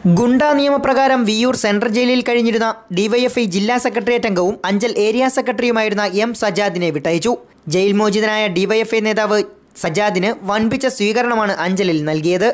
ഗുണ്ടാ നിയമപ്രകാരം വിയൂർ സെൻട്രൽ ജയിലിൽ കഴിഞ്ഞിരുന്ന ഡിവൈഎഫ്ഐ ജില്ലാ സെക്രട്ടേറിയറ്റ് അംഗവും അഞ്ചൽ ഏരിയ സെക്രട്ടറിയുമായിരുന്ന എം സജാദിനെ വിട്ടയച്ചു ജയിൽ മോചിതനായ ഡിവൈഎഫ്ഐ നേതാവ് സജാദിന് വൻപിച്ച സ്വീകരണമാണ് അഞ്ചലിൽ നൽകിയത്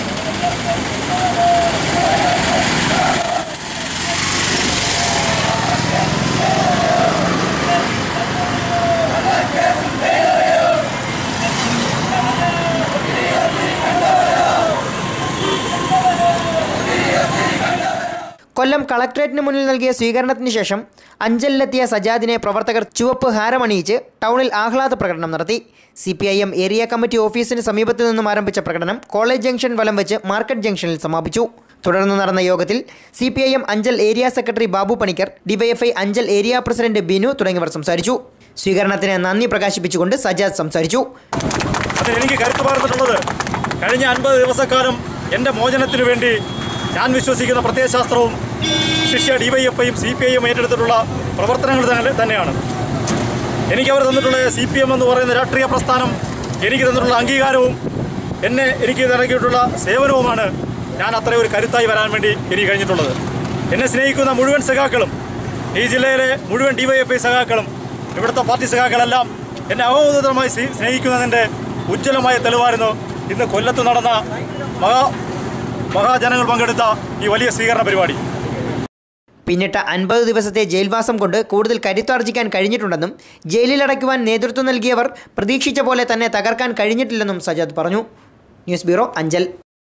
കൊല്ലം കളക്ട്രേറ്റിന് മുന്നിൽ നൽകിയ സ്വീകരണത്തിന് ശേഷം അഞ്ചലിലെത്തിയ സജാദിനെ പ്രവർത്തകർ ചുവപ്പ് ഹാരമണിയിച്ച് ടൗണിൽ ആഹ്ലാദ പ്രകടനം നടത്തി C P I M area committee ഓഫീസിന് സമീപത്തു നിന്നും ആരംഭിച്ച പ്രകടനം കോളേജ് ജംഗ്ഷൻ വലം വെച്ച് മാർക്കറ്റ് ജംഗ്ഷനിൽ സമാപിച്ചു തുടർന്ന് നടന്ന യോഗത്തിൽ C P I M Anchal area secretary Babu Panicker DYFI Anchal area president Binu തുടങ്ങിയവർ സംസാരിച്ചു സ്വീകരണത്തിന് നന്ദി പ്രകാശിപ്പിച്ചുകൊണ്ട് സജാദ് സംസാരിച്ചു അതിന് എനിക്ക് കരുത്ത് പകർന്നിട്ടുള്ളത് കഴിഞ്ഞ അൻപത് ദിവസക്കാലം എൻ്റെ മോചനത്തിനു വേണ്ടി ഞാൻ വിശ്വസിക്കുന്ന പ്രത്യയശാസ്ത്രവും ശിഷ്യ ഡിവൈഎഫ്ഐയും സി പി ഐയും ഏറ്റെടുത്തിട്ടുള്ള പ്രവർത്തനങ്ങൾ തന്നെ തന്നെയാണ് എനിക്ക് അവർ തന്നിട്ടുള്ള സി പി എം എന്ന് പറയുന്ന രാഷ്ട്രീയ പ്രസ്ഥാനം എനിക്ക് തന്നിട്ടുള്ള അംഗീകാരവും എന്നെ എനിക്ക് നൽകിയിട്ടുള്ള സേവനവുമാണ് ഞാൻ അത്രയും ഒരു കരുത്തായി വരാൻ വേണ്ടി എനിക്ക് കഴിഞ്ഞിട്ടുള്ളത് എന്നെ സ്നേഹിക്കുന്ന മുഴുവൻ സഖാക്കളും ഈ ജില്ലയിലെ മുഴുവൻ ഡിവൈഎഫ്ഐ സഖാക്കളും ഇവിടുത്തെ പാർട്ടി സഖാക്കളെല്ലാം എന്നെ അവബോധമായി സ്നേ- സ്നേഹിക്കുന്നതിൻ്റെ ഉജ്ജ്വലമായ തെളിവായിരുന്നു ഇന്ന് കൊല്ലത്ത് നടന്ന മഹാ മഹാജനങ്ങൾ പങ്കെടുത്ത ഈ വലിയ സ്വീകരണ പരിപാടി പിന്നിട്ട അൻപത് ദിവസത്തെ ജയിൽവാസം കൊണ്ട് കൂടുതൽ കരുത്താർജിക്കാൻ കഴിഞ്ഞിട്ടുണ്ടെന്നും ജയിലിലടയ്ക്കുവാൻ നേതൃത്വം നൽകിയവർ പ്രതീക്ഷിച്ച പോലെ തന്നെ തകർക്കാൻ കഴിഞ്ഞിട്ടില്ലെന്നും സജാദ് പറഞ്ഞു ന്യൂസ് ബ്യൂറോ അഞ്ചൽ